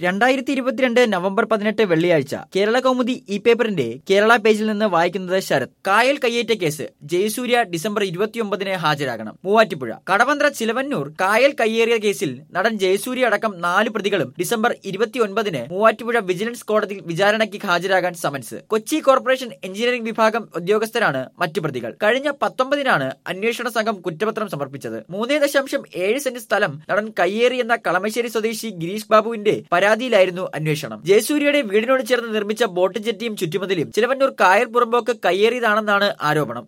രണ്ടായിരത്തി ഇരുപത്തിരണ്ട് നവംബർ പതിനെട്ട് വെള്ളിയാഴ്ച കേരള കൗമുദി ഇ പേപ്പറിന്റെ കേരള പേജിൽ നിന്ന് വായിക്കുന്നത് ശരത് കായൽ കയ്യേറ്റ കേസ് ജയസൂര്യ ഡിസംബർ ഇരുപത്തിയൊമ്പതിന് ഹാജരാകണം മൂവാറ്റുപുഴ കടവന്ത്ര ചിലവന്നൂർ കായൽ കയ്യേറിയ കേസിൽ നടൻ ജയസൂര്യ അടക്കം നാല് പ്രതികളും ഡിസംബർ ഇരുപത്തിയൊൻപതിന് മൂവാറ്റുപുഴ വിജിലൻസ് കോടതിയിൽ വിചാരണയ്ക്ക് ഹാജരാകാൻ സമൻസ് കൊച്ചി കോർപ്പറേഷൻ എഞ്ചിനീയറിംഗ് വിഭാഗം ഉദ്യോഗസ്ഥരാണ് മറ്റു പ്രതികൾ കഴിഞ്ഞ പത്തൊമ്പതിനാണ് അന്വേഷണ സംഘം കുറ്റപത്രം സമർപ്പിച്ചത് മൂന്നേ ദശാംശം ഏഴ് സെന്റ് സ്ഥലം നടൻ കയ്യേറി എന്ന കളമശ്ശേരി സ്വദേശി ഗിരീഷ് ബാബുവിന്റെ പരാതിയിലായിരുന്നു അന്വേഷണം ജയസൂര്യയുടെ വീടിനോട് ചേർന്ന് നിർമ്മിച്ച ബോട്ട് ജെട്ടിയും ചുറ്റുമതിലും ചിലവന്നൂർ കായൽ പുറമ്പോക്ക് കയ്യേറിയതാണെന്നാണ് ആരോപണം